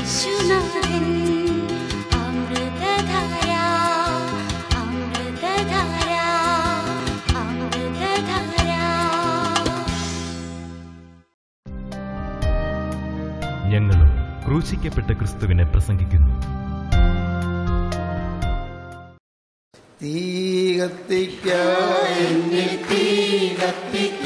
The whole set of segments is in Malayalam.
യേശുനാഥൻ അമൃതധാര അമൃതധാര അമൃതധാര ഞങ്ങളും ക്രൂശിക്കപ്പെട്ട ക്രിസ്തുവിനെ പ്രസംഗിക്കുന്നു തീ കത്തിക്ക എന്നിൽ തീ കത്തിക്ക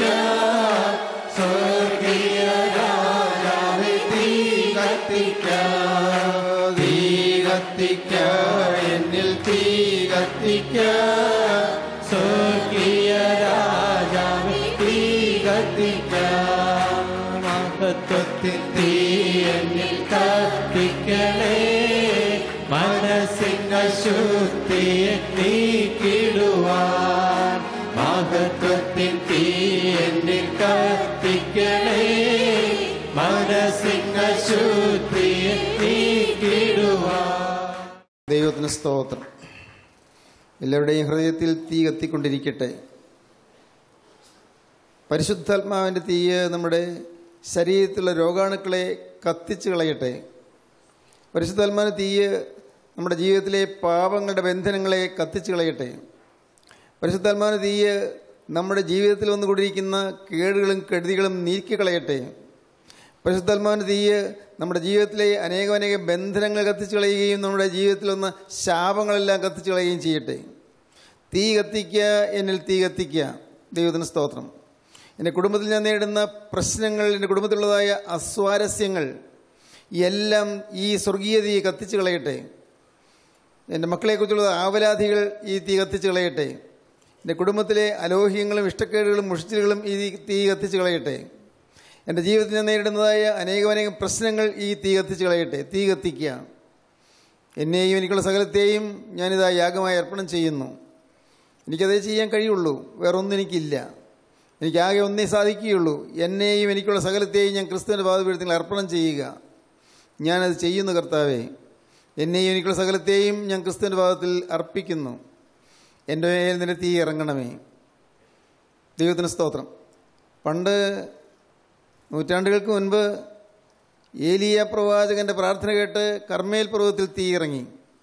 സ്വർഗീയ രാജാവേ തീ കത്തിക്ക തീ കത്തിക്ക എന്നിൽ തീ കത്തിക്ക സ്വർഗീയ രാജാവേ തീ കത്തിക്ക മഹത്വത്തിൽ തീ എന്നിൽ കത്തിക്കണേ മനസ്സിംഗ ശുദ്ധിയെ നീക്കിടുവാൻ മഹത്വത്തിൻ തീ എന്നിൽ കത്തിക്കണേ മനസ്സിംഗ ശുദ്ധിയെ നീക്കിടുവാൻ ദൈവത്തിന് സ്തോത്രം എല്ലാവരുടെയും ഹൃദയത്തിൽ തീ കത്തിക്കൊണ്ടിരിക്കട്ടെ പരിശുദ്ധാത്മാവിൻ്റെ തീയ് നമ്മുടെ ശരീരത്തിലുള്ള രോഗാണുക്കളെ കത്തിച്ച് കളയട്ടെ പരിശുദ്ധാത്മാവിൻ്റെ തീയ് നമ്മുടെ ജീവിതത്തിലെ പാപങ്ങളുടെ ബന്ധനങ്ങളെ കത്തിച്ച് കളയട്ടെ പരിശുദ്ധാത്മാവിൻ്റെ തീയ് നമ്മുടെ ജീവിതത്തിൽ വന്നുകൊണ്ടിരിക്കുന്ന കേടുകളും കെടുതികളും നീക്കിക്കളയട്ടെ പരിശുദ്ധാത്മാവിൻ്റെ തീയ് നമ്മുടെ ജീവിതത്തിലെ അനേകമനേകം ബന്ധനങ്ങൾ കത്തിച്ച് കളയുകയും നമ്മുടെ ജീവിതത്തിൽ വന്ന ശാപങ്ങളെല്ലാം കത്തിച്ച് കളയുകയും ചെയ്യട്ടെ തീ കത്തിക്കുക എന്നിൽ തീ കത്തിക്കുക ദൈവത്തിന് സ്തോത്രം എൻ്റെ കുടുംബത്തിൽ ഞാൻ നേരിടുന്ന പ്രശ്നങ്ങൾ എൻ്റെ കുടുംബത്തിലുള്ളതായ അസ്വാരസ്യങ്ങൾ എല്ലാം ഈ സ്വർഗീയ തീ കത്തിച്ച് കളയട്ടെ എൻ്റെ മക്കളെക്കുറിച്ചുള്ള ആവലാധികൾ ഈ തീ കത്തിച്ച് കളയട്ടെ എൻ്റെ കുടുംബത്തിലെ അലോഹ്യങ്ങളും ഇഷ്ടക്കേടുകളും മുഷിച്ചിലുകളും ഈ തീ കത്തിച്ച് കളയട്ടെ എൻ്റെ ജീവിതത്തിൽ ഞാൻ നേരിടുന്നതായ അനേകമനേകം പ്രശ്നങ്ങൾ ഈ തീ കത്തിച്ച് കളയട്ടെ തീ കത്തിക്കുക എന്നെയും എനിക്കുള്ള സകലത്തെയും ഞാനിതാ യാഗമായി അർപ്പണം ചെയ്യുന്നു എനിക്കതേ ചെയ്യാൻ കഴിയുള്ളൂ വേറൊന്നും എനിക്കില്ല എനിക്കാകെ ഒന്നേ സാധിക്കുകയുള്ളൂ എന്നെയും എനിക്കുള്ള സകലത്തെയും ഞാൻ ക്രിസ്തുവിൻ്റെ പാതപീഠത്തിൽ അർപ്പണം ചെയ്യുക ഞാനത് ചെയ്യുന്നു കർത്താവേ എന്നെയും എനിക്കുള്ള സകലത്തെയും ഞാൻ ക്രിസ്തുവിൻ്റെ പാദത്തിൽ അർപ്പിക്കുന്നു എൻ്റെ മേൽ നിന്റെ തീ ഇറങ്ങണമേ ദൈവത്തിന് സ്തോത്രം പണ്ട് നൂറ്റാണ്ടുകൾക്ക് മുൻപ് ഏലിയ പ്രവാചകന്റെ പ്രാർത്ഥന കേട്ട് കർമ്മേൽ പർവ്വതത്തിൽ തീ ഇറങ്ങി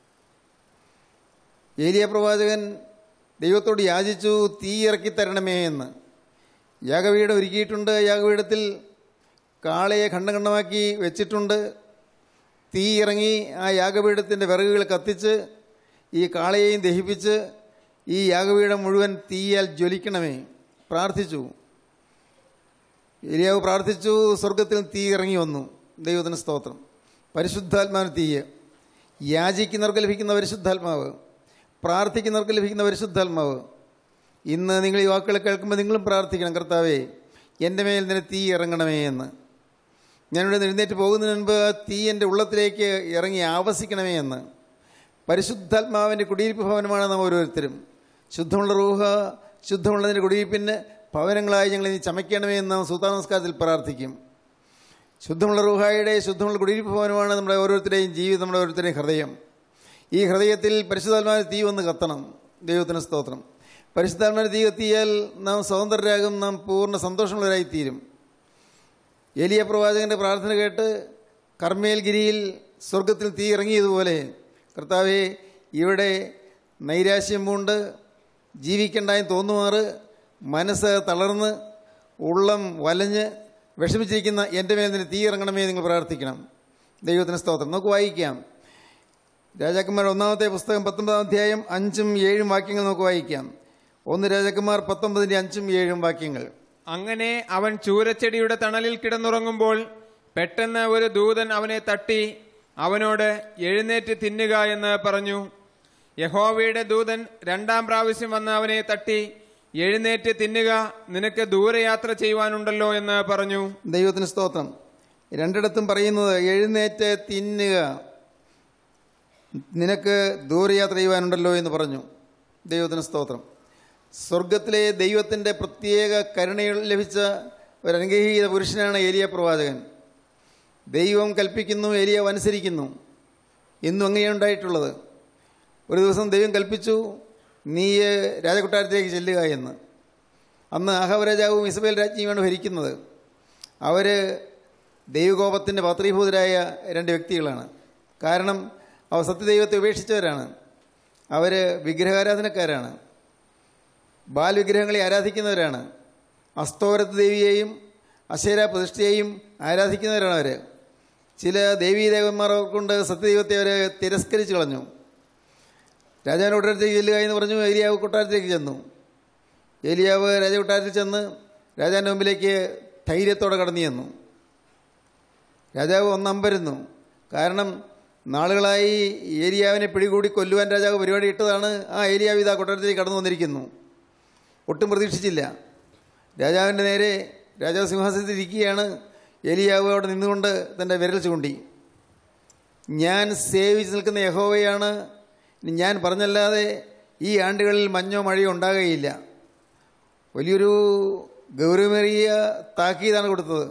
ഏലിയ പ്രവാചകൻ ദൈവത്തോട് യാചിച്ചു തീ ഇറക്കി തരണമേ എന്ന് യാഗവീടം ഒരുക്കിയിട്ടുണ്ട് യാഗവീടത്തിൽ കാളയെ ഖണ്ഡം ഖണ്ഡമാക്കി വെച്ചിട്ടുണ്ട് തീ ഇറങ്ങി ആ യാഗപീഠത്തിൻ്റെ വിറകുകൾ കത്തിച്ച് ഈ കാളയെയും ദഹിപ്പിച്ച് ഈ യാഗപീഠം മുഴുവൻ തീയാൽ ജ്വലിക്കണമേ പ്രാർത്ഥിച്ചു ഏലിയാവ് പ്രാർത്ഥിച്ചു സ്വർഗത്തിൽ തീ ഇറങ്ങി വന്നു ദൈവത്തിന് സ്തോത്രം പരിശുദ്ധാത്മാവിന് തീയ് യാചിക്കുന്നവർക്ക് ലഭിക്കുന്ന പരിശുദ്ധാത്മാവ് പ്രാർത്ഥിക്കുന്നവർക്ക് ലഭിക്കുന്ന പരിശുദ്ധാത്മാവ് ഇന്ന് നിങ്ങൾ ഈ വാക്കുകൾ കേൾക്കുമ്പോൾ നിങ്ങളും പ്രാർത്ഥിക്കണം കർത്താവേ എൻ്റെ മേൽ നിന്നെ തീ ഇറങ്ങണമേ എന്ന് ഞാനിവിടെ എഴുന്നേറ്റ് പോകുന്നതിന് മുൻപ് ആ തീ എൻ്റെ ഉള്ളത്തിലേക്ക് ഇറങ്ങി ആവസിക്കണമേ എന്ന് പരിശുദ്ധാത്മാവിൻ്റെ കുടിയിരിപ്പ് ഭവനമാണ് നാം ഓരോരുത്തരും ശുദ്ധമുള്ള റൂഹ ശുദ്ധമുള്ളതിൻ്റെ കുടിയിരിപ്പിന് ഭവനങ്ങളായി ഞങ്ങൾ ഇനി ചമയ്ക്കണമേ എന്ന് നാം സൂതാ നമസ്കാരത്തിൽ പ്രാർത്ഥിക്കും ശുദ്ധമുള്ള റൂഹായുടെ ശുദ്ധമുള്ള കുടിയിരിപ്പ് ഭവനമാണ് നമ്മുടെ ഓരോരുത്തരുടെയും ജീവിതം നമ്മുടെ ഓരോരുത്തരുടെയും ഹൃദയം ഈ ഹൃദയത്തിൽ പരിശുദ്ധാത്മാവിന് തീ വന്ന് കത്തണം ദൈവത്തിന് സ്തോത്രം പരിശുദ്ധാത്മാവിന് തീ കത്തിയാൽ നാം സ്വതന്ത്രരാകും നാം പൂർണ്ണ സന്തോഷമുള്ളവരായി തീരും ഏലിയ പ്രവാചകന്റെ പ്രാർത്ഥന കേട്ട് കർമ്മേൽഗിരിയിൽ സ്വർഗത്തിൽ തീ ഇറങ്ങിയതുപോലെ കർത്താവെ ഇവിടെ നൈരാശ്യം പൂണ്ട് ജീവിക്കണ്ടായി തോന്നുമാറ് മനസ്സ് തളർന്ന് ഉള്ളം വലഞ്ഞ് വിഷമിച്ചിരിക്കുന്ന എൻ്റെ മേൽ നിന്ന് തീ ഇറങ്ങണമേ നിങ്ങൾ പ്രാർത്ഥിക്കണം ദൈവത്തിന് സ്തോത്രം നമുക്ക് വായിക്കാം രാജാക്കന്മാർ ഒന്നാമത്തെ പുസ്തകം പത്തൊമ്പതാം അധ്യായം അഞ്ചും ഏഴും വാക്യങ്ങൾ നമുക്ക് വായിക്കാം ഒന്ന് രാജാക്കന്മാർ പത്തൊമ്പതിൻ്റെ അഞ്ചും ഏഴും വാക്യങ്ങൾ അങ്ങനെ അവൻ ചൂരച്ചെടിയുടെ തണലിൽ കിടന്നുറങ്ങുമ്പോൾ പെട്ടെന്ന് ഒരു ദൂതൻ അവനെ തട്ടി അവനോട് എഴുന്നേറ്റ് തിന്നുക എന്ന് പറഞ്ഞു യഹോവയുടെ ദൂതൻ രണ്ടാം പ്രാവശ്യം വന്ന് അവനെ തട്ടി എഴുന്നേറ്റ് തിന്നുക നിനക്ക് ദൂരയാത്ര ചെയ്യുവാനുണ്ടല്ലോ എന്ന് പറഞ്ഞു ദൈവത്തിന് സ്തോത്രം രണ്ടിടത്തും പറയുന്നത് എഴുന്നേറ്റ് തിന്നുക നിനക്ക് ദൂരയാത്ര ചെയ്യുവാനുണ്ടല്ലോ എന്ന് പറഞ്ഞു ദൈവത്തിന് സ്തോത്രം സ്വർഗത്തിലെ ദൈവത്തിൻ്റെ പ്രത്യേക കരുണയിൽ ലഭിച്ച ഒരു അനുഗ്രഹീത പുരുഷനാണ് ഏലിയ പ്രവാചകൻ ദൈവം കൽപ്പിക്കുന്നു ഏലിയാവ് അനുസരിക്കുന്നു ഇന്നും അങ്ങനെയാണ് ഉണ്ടായിട്ടുള്ളത് ഒരു ദിവസം ദൈവം കൽപ്പിച്ചു നീ രാജകൊട്ടാരത്തിലേക്ക് ചെല്ലുക എന്ന് അന്ന് ആഹാബ് രാജാവും ഇസബേൽ രാജ്ഞിയുമാണ് ഭരിക്കുന്നത് അവർ ദൈവകോപത്തിൻ്റെ പാത്രീഭൂതരായ രണ്ട് വ്യക്തികളാണ് കാരണം അവർ സത്യദൈവത്തെ ഉപേക്ഷിച്ചവരാണ് അവർ വിഗ്രഹാരാധനക്കാരാണ് ബാൽ വിഗ്രഹങ്ങളെ ആരാധിക്കുന്നവരാണ് അസ്തോരത്ത് ദേവിയെയും അശേര പ്രതിഷ്ഠയെയും ആരാധിക്കുന്നവരാണ് അവർ ചില ദേവീദേവന്മാർ കൊണ്ട് സത്യദൈവത്തെ അവർ തിരസ്കരിച്ച് കളഞ്ഞു രാജാവിൻ്റെ കൊട്ടാരത്തേക്ക് ചെല്ലുക എന്ന് പറഞ്ഞു ഏലിയാവ് കൊട്ടാരത്തിലേക്ക് ചെന്നു ഏലിയാവ് രാജ കൊട്ടാരത്തിൽ ചെന്ന് രാജാവിൻ്റെ മുമ്പിലേക്ക് ധൈര്യത്തോടെ കടന്നു ചെന്നു രാജാവ് ഒന്നമ്പരുന്നു കാരണം നാളുകളായി ഏലിയാവിനെ പിടികൂടി കൊല്ലുവാൻ രാജാവ് പരിപാടി ഇട്ടതാണ് ആ ഏലിയാവ് ഇതാ കൊട്ടാരത്തിലേക്ക് കടന്നു വന്നിരിക്കുന്നു ഒട്ടും പ്രതീക്ഷിച്ചില്ല രാജാവിൻ്റെ നേരെ രാജാവ് സിംഹാസനത്തിൽ ഇരിക്കുകയാണ് ഏലിയാവ് അവിടെ നിന്നുകൊണ്ട് തൻ്റെ വിരൽ ചൂണ്ടി ഞാൻ സേവിച്ച് നിൽക്കുന്ന യഹോവയാണ് ഇനി ഞാൻ പറഞ്ഞല്ലാതെ ഈ ആണ്ടുകളിൽ മഞ്ഞോ മഴയോ ഉണ്ടാകുകയില്ല വലിയൊരു ഗൗരവമേറിയ താക്കീതാണ് കൊടുത്തത്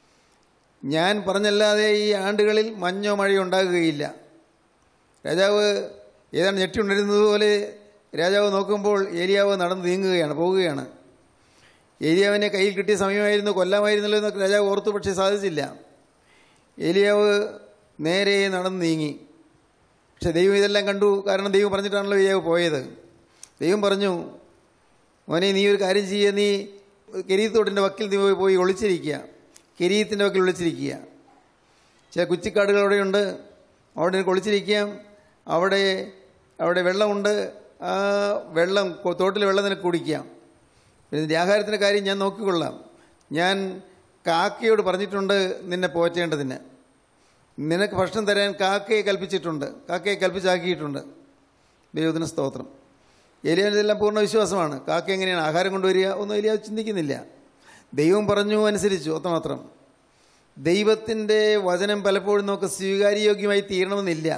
ഞാൻ പറഞ്ഞല്ലാതെ ഈ ആണ്ടുകളിൽ മഞ്ഞോ മഴയോ ഉണ്ടാകുകയില്ല രാജാവ് ഏതാണ്ട് ഞെട്ടിയുണരുന്നത് പോലെ രാജാവ് നോക്കുമ്പോൾ ഏലിയാവ് നടന്ന് നീങ്ങുകയാണ് പോവുകയാണ് ഏലിയാവിനെ കയ്യിൽ കിട്ടിയ സമയമായിരുന്നു കൊല്ലാമായിരുന്നല്ലോ എന്നൊക്കെ രാജാവ് ഓർത്തു പക്ഷേ സാധിച്ചില്ല ഏലിയാവ് നേരെ നടന്ന് നീങ്ങി പക്ഷെ ദൈവം ഇതെല്ലാം കണ്ടു കാരണം ദൈവം പറഞ്ഞിട്ടാണല്ലോ ഏലിയാവ് പോയത് ദൈവം പറഞ്ഞു മോനെ നീ ഒരു കാര്യം ചെയ്യുക നീ കെരീത്തോട്ടിൻ്റെ വക്കിൽ നീ പോയി- പോയി ഒളിച്ചിരിക്കുക കെരീത്തിൻ്റെ വക്കിൽ ഒളിച്ചിരിക്കുക ചില കുച്ചിക്കാടുകൾ അവിടെയുണ്ട് അവിടെ നിനക്ക് ഒളിച്ചിരിക്കാം അവിടെ അവിടെ വെള്ളമുണ്ട് ആ വെള്ളം കൊ- തോട്ടിലെ വെള്ളം നിനക്ക് കുടിക്കാം പിന്നെ നിന്റെ ആഹാരത്തിൻ്റെ കാര്യം ഞാൻ നോക്കിക്കൊള്ളാം ഞാൻ കാക്കയോട് പറഞ്ഞിട്ടുണ്ട് നിന്നെ പോറ്റേണ്ടതിന് നിനക്ക് ഭക്ഷണം തരാൻ കാക്കയെ കൽപ്പിച്ചിട്ടുണ്ട് കാക്കയെ കൽപ്പിച്ചാക്കിയിട്ടുണ്ട് ദൈവത്തിന് സ്തോത്രം ഏലിയാവിന് ഇതെല്ലാം പൂർണ്ണ വിശ്വാസമാണ് കാക്ക എങ്ങനെയാണ് ആഹാരം കൊണ്ടുവരിക ഒന്നും ഏലിയാവ് ചിന്തിക്കുന്നില്ല ദൈവം പറഞ്ഞു അനുസരിച്ചു അത്രമാത്രം ദൈവത്തിൻ്റെ വചനം പലപ്പോഴും നമുക്ക് സ്വീകാര്യയോഗ്യമായി തീരണമെന്നില്ല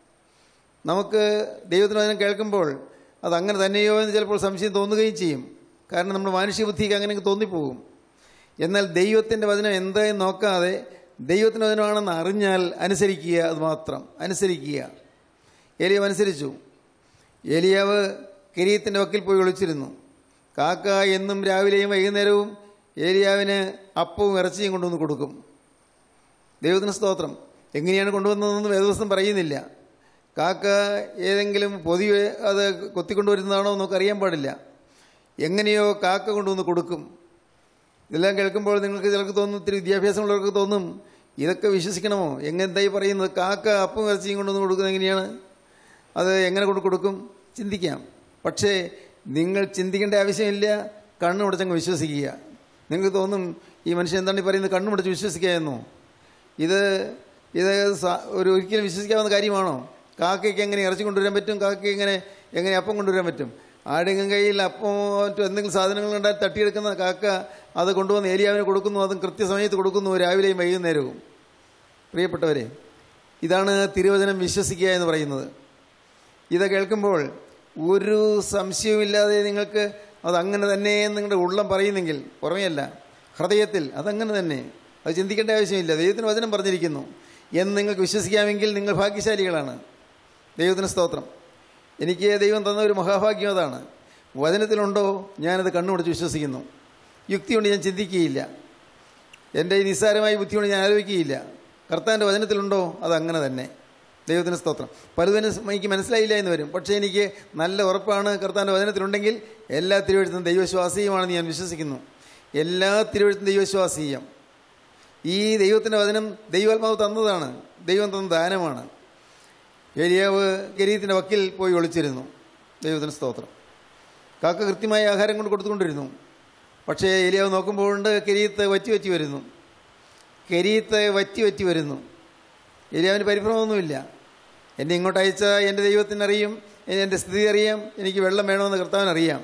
നമുക്ക് ദൈവത്തിൻ്റെ വചനം കേൾക്കുമ്പോൾ അത് അങ്ങനെ തന്നെയോ എന്ന് ചിലപ്പോൾ സംശയം തോന്നുകയും ചെയ്യും കാരണം നമ്മൾ മാനുഷിക ബുദ്ധിക്ക് അങ്ങനെ തോന്നിപ്പോകും എന്നാൽ ദൈവത്തിൻ്റെ വചനം എന്തായെന്ന് നോക്കാതെ ദൈവത്തിൻ്റെ വചനമാണെന്ന് അറിഞ്ഞാൽ അനുസരിക്കുക അത് മാത്രം അനുസരിക്കുക ഏലിയാവ് അനുസരിച്ചു ഏലിയാവ് കിരീത്തിൻ്റെ വക്കിൽ പോയി ഒളിച്ചിരുന്നു കാക്ക എന്നും രാവിലെയും വൈകുന്നേരവും ഏലിയാവിന് അപ്പവും ഇറച്ചിയും കൊണ്ടുവന്ന് കൊടുക്കും ദൈവത്തിന് സ്തോത്രം എങ്ങനെയാണ് കൊണ്ടുവന്നതെന്ന് വേദവസ്തം പറയുന്നില്ല കാക്ക ഏതെങ്കിലും പൊതിയെ അത് കൊത്തിക്കൊണ്ടുവരുന്നതാണോ എന്നൊക്കെ അറിയാൻ പാടില്ല എങ്ങനെയോ കാക്ക കൊണ്ടുവന്ന് കൊടുക്കും ഇതെല്ലാം കേൾക്കുമ്പോൾ നിങ്ങൾക്ക് ചിലർക്ക് തോന്നും ഇത്തിരി വിദ്യാഭ്യാസമുള്ളവർക്ക് തോന്നും ഇതൊക്കെ വിശ്വസിക്കണമോ എങ്ങനെന്തായി പറയുന്നത് കാക്ക അപ്പം ഇറച്ചിയും കൊണ്ടുവന്ന് കൊടുക്കുന്നത് എങ്ങനെയാണ് അത് എങ്ങനെ കൊണ്ട് കൊടുക്കും ചിന്തിക്കാം പക്ഷേ നിങ്ങൾ ചിന്തിക്കേണ്ട ആവശ്യമില്ല കണ്ണുമുടച്ചങ്ങ് വിശ്വസിക്കുക നിങ്ങൾക്ക് തോന്നും ഈ മനുഷ്യൻ എന്താണ് ഈ പറയുന്നത് കണ്ണുമുടച്ച് വിശ്വസിക്കുക എന്നോ ഇത് ഇത് സ- ഒരു ഒരിക്കലും വിശ്വസിക്കാവുന്ന കാര്യമാണോ കാക്കയ്ക്ക് എങ്ങനെ ഇറച്ചി കൊണ്ടുവരാൻ പറ്റും കാക്കയ്ക്ക് എങ്ങനെ എങ്ങനെ അപ്പം കൊണ്ടുവരാൻ പറ്റും ആടെങ്കിലും കയ്യിൽ അപ്പം മറ്റോ എന്തെങ്കിലും സാധനങ്ങൾ ഉണ്ടായി തട്ടിയെടുക്കുന്ന കാക്ക അത് കൊണ്ടുവന്ന് ഏലിയാവിന് കൊടുക്കുന്നു അതും കൃത്യസമയത്ത് കൊടുക്കുന്നു രാവിലെയും വൈകുന്നേരവും പ്രിയപ്പെട്ടവരെ ഇതാണ് തിരുവചനം വിശ്വസിക്കുക എന്ന് പറയുന്നത് ഇത് കേൾക്കുമ്പോൾ ഒരു സംശയവുമില്ലാതെ നിങ്ങൾക്ക് അതങ്ങനെ തന്നെ നിങ്ങളുടെ ഉള്ളം പറയുന്നെങ്കിൽ പുറമെയല്ല ഹൃദയത്തിൽ അതങ്ങനെ തന്നെ അത് ചിന്തിക്കേണ്ട ആവശ്യമില്ല ദൈവത്തിന് വചനം പറഞ്ഞിരിക്കുന്നു എന്ന് നിങ്ങൾക്ക് വിശ്വസിക്കാമെങ്കിൽ നിങ്ങൾ ഭാഗ്യശാലികളാണ് ദൈവത്തിന് സ്തോത്രം എനിക്ക് ദൈവം തന്ന ഒരു മഹാഭാഗ്യം അതാണ് വചനത്തിലുണ്ടോ ഞാനത് കണ്ണുമുടിച്ച് വിശ്വസിക്കുന്നു യുക്തി കൊണ്ട് ഞാൻ ചിന്തിക്കുകയില്ല എൻ്റെ ഈ നിസ്സാരമായ ബുദ്ധി കൊണ്ട് ഞാൻ ആലോചിക്കുകയില്ല കർത്താവിൻ്റെ വചനത്തിലുണ്ടോ അത് അങ്ങനെ തന്നെ ദൈവത്തിന് സ്തോത്രം പലതിനും എനിക്ക് മനസ്സിലായില്ല എന്ന് വരും പക്ഷേ എനിക്ക് നല്ല ഉറപ്പാണ് കർത്താവിൻ്റെ വചനത്തിലുണ്ടെങ്കിൽ എല്ലാ തിരുവഴുത്തും ദൈവവിശ്വാസീയമാണെന്ന് ഞാൻ വിശ്വസിക്കുന്നു എല്ലാ തിരുവഴുത്തും ദൈവവിശ്വാസീയം ഈ ദൈവത്തിൻ്റെ വചനം ദൈവാത്മാവ് തന്നതാണ് ദൈവം തന്ന ദാനമാണ് ഏലിയാവ് ഗരീത്തിൻ്റെ വക്കിൽ പോയി ഒളിച്ചിരുന്നു ദൈവത്തിന് സ്തോത്രം കാക്ക കൃത്യമായ ആഹാരം കൊണ്ട് കൊടുത്തുകൊണ്ടിരുന്നു പക്ഷേ ഏലിയാവ് നോക്കുമ്പോഴുണ്ട് കെരീത്ത് വറ്റി വറ്റി വരുന്നു കെരീത്ത് വറ്റി വറ്റി വരുന്നു ഏലിയാവിന് പരിഭ്രമമൊന്നുമില്ല എന്നെ ഇങ്ങോട്ട് അയച്ച എൻ്റെ ദൈവത്തിനറിയും എൻ്റെ സ്ഥിതി അറിയാം എനിക്ക് വെള്ളം വേണമെന്ന് കർത്താവിനറിയാം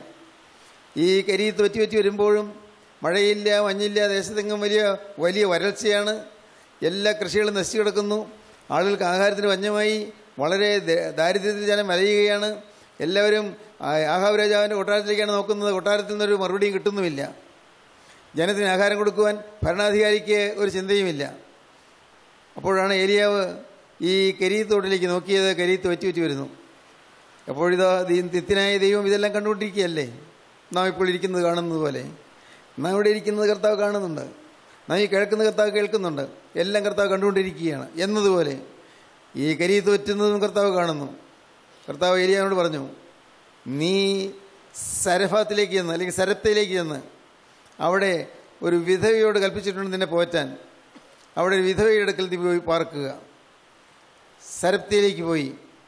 ഈ കരീത്ത് വറ്റി വറ്റി വരുമ്പോഴും മഴയില്ല മഞ്ഞില്ല ദേശത്തെങ്ങും വലിയ വലിയ വരൾച്ചയാണ് എല്ലാ കൃഷികളും നശിച്ചു കിടക്കുന്നു ആളുകൾക്ക് ആഹാരത്തിന് വഞ്ഞമായി വളരെ ദ- ദാരിദ്ര്യത്തിൽ ജനം വലയുകയാണ് എല്ലാവരും ആ- ആഹാബ് രാജാവിൻ്റെ കൊട്ടാരത്തിലേക്കാണ് നോക്കുന്നത് കൊട്ടാരത്തിൽ നിന്നൊരു മറുപടിയും കിട്ടുന്നുമില്ല ജനത്തിന് ആഹാരം കൊടുക്കുവാൻ ഭരണാധികാരിക്ക് ഒരു ചിന്തയുമില്ല അപ്പോഴാണ് ഏലിയാവ് ഈ കരീത്തോട്ടിലേക്ക് നോക്കിയത് കരീത്ത് വറ്റി വറ്റി വരുന്നു അപ്പോഴിതാ ദീ- നിത്യനായ ദൈവം ഇതെല്ലാം കണ്ടുകൊണ്ടിരിക്കുകയല്ലേ നാം ഇപ്പോൾ ഇരിക്കുന്നത് കാണുന്നത് പോലെ നാം ഇവിടെ ഇരിക്കുന്നത് കർത്താവ് കാണുന്നുണ്ട് നാം ഈ കേൾക്കുന്ന കർത്താവ് കേൾക്കുന്നുണ്ട് എല്ലാം കർത്താവ് കണ്ടുകൊണ്ടിരിക്കുകയാണ് എന്നതുപോലെ ഈ കരി തോറ്റുന്നതും കർത്താവ് കാണുന്നു കർത്താവ് ഏലിയാവിനോട് പറഞ്ഞു നീ സരഫാത്തിലേക്ക് ചെന്ന് അല്ലെങ്കിൽ സരപ്തയിലേക്ക് ചെന്ന് അവിടെ ഒരു വിധവയോട് കൽപ്പിച്ചിട്ടുണ്ട് നിന്നെ പോറ്റാൻ അവിടെ ഒരു വിധവയുടെ അടുക്കൽ നീ പോയി പാർക്കുക സരപ്തിയിലേക്ക് പോയി